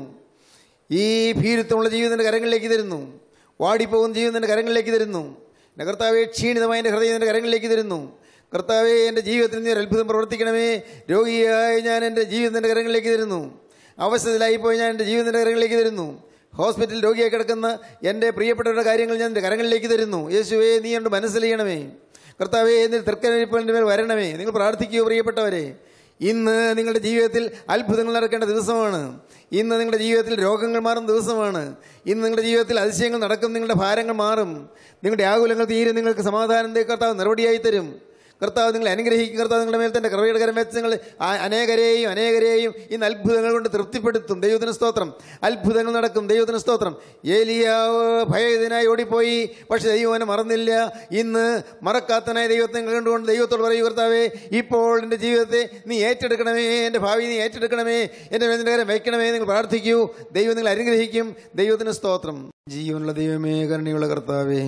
ഈ ഭീരുത്വമുള്ള ജീവിതത്തിൻ്റെ കരങ്ങളിലേക്ക് തരുന്നു വാടിപ്പോകുന്ന ജീവിതത്തിൻ്റെ കരങ്ങളിലേക്ക് തരുന്നു എൻ്റെ കർത്താവെ ക്ഷീണിതമായ എൻ്റെ ഹൃദയത്തിൻ്റെ കരങ്ങളിലേക്ക് തരുന്നു കർത്താവെ എൻ്റെ ജീവിതത്തിൽ നീ ഒരു അത്ഭുതം പ്രവർത്തിക്കണമേ രോഗിയായി ഞാൻ എൻ്റെ ജീവിതത്തിൻ്റെ കരങ്ങളിലേക്ക് തരുന്നു അവസ്ഥയിലായിപ്പോയി ഞാൻ എൻ്റെ ജീവിതത്തിൻ്റെ കരങ്ങളിലേക്ക് തരുന്നു ഹോസ്പിറ്റലിൽ രോഗിയായി കിടക്കുന്ന എൻ്റെ പ്രിയപ്പെട്ടവരുടെ കാര്യങ്ങൾ ഞാൻ എൻ്റെ കരങ്ങളിലേക്ക് തരുന്നു യേശുവേ നീ എൻ്റെ മനസ്സിലെയ്യണമേ കർത്താവേ എന്നിൽ തൃക്കനിരിപ്പലിൻ്റെ മേൽ വരണമേ നിങ്ങൾ പ്രാർത്ഥിക്കൂ പ്രിയപ്പെട്ടവരെ ഇന്ന് നിങ്ങളുടെ ജീവിതത്തിൽ അത്ഭുതങ്ങൾ നടക്കേണ്ട ദിവസമാണ് ഇന്ന് നിങ്ങളുടെ ജീവിതത്തിൽ രോഗങ്ങൾ മാറുന്ന ദിവസമാണ് ഇന്ന് നിങ്ങളുടെ ജീവിതത്തിൽ അതിശയങ്ങൾ നടക്കും നിങ്ങളുടെ ഭാരങ്ങൾ മാറും നിങ്ങളുടെ ആകുലങ്ങൾ തീരും നിങ്ങൾക്ക് സമാധാനം ദേ കർത്താവ് നിറവടിയായി തരും കർത്താവ് നിങ്ങളെ അനുഗ്രഹിക്കും കർത്താവ് നിങ്ങളുടെ മേൽ തൻ്റെ കൃപയുടെ കരം വെച്ച് നിങ്ങൾ ആ- അനേകരെയും അനേകരെയും ഇന്ന് അത്ഭുതങ്ങൾ കൊണ്ട് തൃപ്തിപ്പെടുത്തും ദൈവത്തിന് സ്തോത്രം അത്ഭുതങ്ങൾ നടക്കും ദൈവത്തിന് സ്തോത്രം ഏലിയാവ് ഭയതിനായി ഓടിപ്പോയി പക്ഷെ ദൈവം അവനെ മറന്നില്ല ഇന്ന് മറക്കാത്തനായ ദൈവത്തെ നിങ്ങൾ കണ്ടുകൊണ്ട് ദൈവത്തോട് പറയൂ കർത്താവേ ഇപ്പോൾ എൻ്റെ ജീവിതത്തെ നീ ഏറ്റെടുക്കണമേ എൻ്റെ ഭാവി നീ ഏറ്റെടുക്കണമേ എൻ്റെ മേലിൻ്റെ കാര്യം വയ്ക്കണമേ നിങ്ങൾ പ്രാർത്ഥിക്കൂ ദൈവം നിങ്ങൾ അനുഗ്രഹിക്കും ദൈവത്തിന് സ്തോത്രം ജീവനുള്ള ദൈവമേ കരുണയുള്ള കർത്താവേ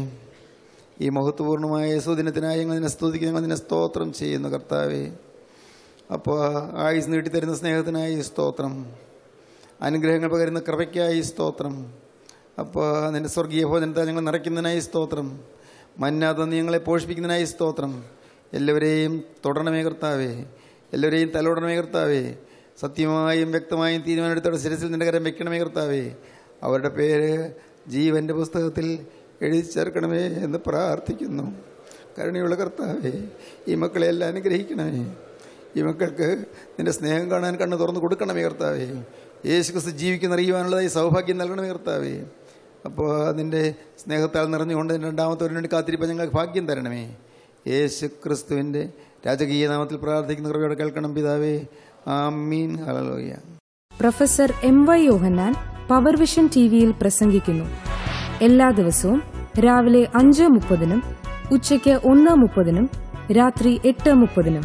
ഈ മഹത്വപൂർണ്ണമായ സുദിനത്തിനായി ഞങ്ങൾ നിന്നെ സ്തുതിക്കുന്നു ഞങ്ങൾ നിന്നെ സ്തോത്രം ചെയ്യുന്നു കർത്താവേ അപ്പോൾ ആയുസ് നീട്ടിത്തരുന്ന സ്നേഹത്തിനായി സ്തോത്രം അനുഗ്രഹങ്ങൾ പകരുന്ന കൃപയ്ക്കായി സ്തോത്രം അപ്പോൾ നിന്റെ സ്വർഗീയ ഭോജനത്തെ ഞങ്ങൾ നിറയ്ക്കുന്നതിനായി സ്തോത്രം മന്നാതെ നീ ഞങ്ങളെ പോഷിപ്പിക്കുന്നതിനായി സ്തോത്രം എല്ലാവരെയും തുടരണമേ കർത്താവേ എല്ലാവരെയും തലോടണമേ കർത്താവേ സത്യമായും വ്യക്തമായും തീരുമാനമെടുത്തോടെ ശിരസിൽ നിന്റെ കരം വെക്കണമേ കർത്താവേ അവരുടെ പേര് ജീവന്റെ പുസ്തകത്തിൽ എഴുതി ചേർക്കണമേ എന്ന് പ്രാർത്ഥിക്കുന്നു കരുണയുള്ള കർത്താവേ ഈ മക്കളെ എല്ലാം അനുഗ്രഹിക്കണമേ ഈ മക്കൾക്ക് നിന്റെ സ്നേഹം കാണാൻ കണ്ണ് തുറന്ന് കൊടുക്കണമേ കർത്താവേ യേശു ക്രിസ്തു ജീവിക്കുന്ന അറിയുവാനുള്ളതായി സൗഭാഗ്യം നൽകണമേ കർത്താവേ അപ്പോൾ നിന്റെ സ്നേഹത്താൽ നിറഞ്ഞുകൊണ്ട് രണ്ടാമത്തെ വേണ്ടി കാത്തിരിപ്പം ഞങ്ങൾക്ക് ഭാഗ്യം തരണമേ യേശു ക്രിസ്തുവിൻ്റെ രാജകീയ നാമത്തിൽ പ്രാർത്ഥിക്കുന്ന കൃപയോടെ കേൾക്കണം പിതാവേ ആമീൻ ഹലലോയ്യ professor M Y Yohannan power vision T വിയിൽ പ്രസംഗിക്കുന്നു എല്ലാ ദിവസവും രാവിലെ അഞ്ച് മുപ്പതിനും ഉച്ചയ്ക്ക് ഒന്ന് മുപ്പതിനും രാത്രി എട്ട് മുപ്പതിനും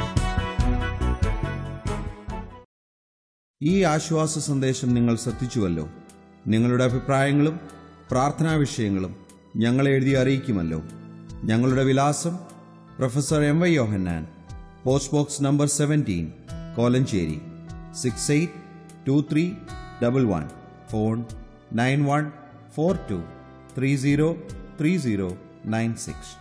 ഈ ആശ്വാസ സന്ദേശം നിങ്ങൾ ശ്രദ്ധിച്ചുവല്ലോ നിങ്ങളുടെ അഭിപ്രായങ്ങളും പ്രാർത്ഥനാ വിഷയങ്ങളും ഞങ്ങളെ എഴുതി അറിയിക്കുമല്ലോ ഞങ്ങളുടെ വിലാസം professor M Y Yohannan post box number seventeen Kolenchery six eight two three double one phone nine one four two three zero three zero nine six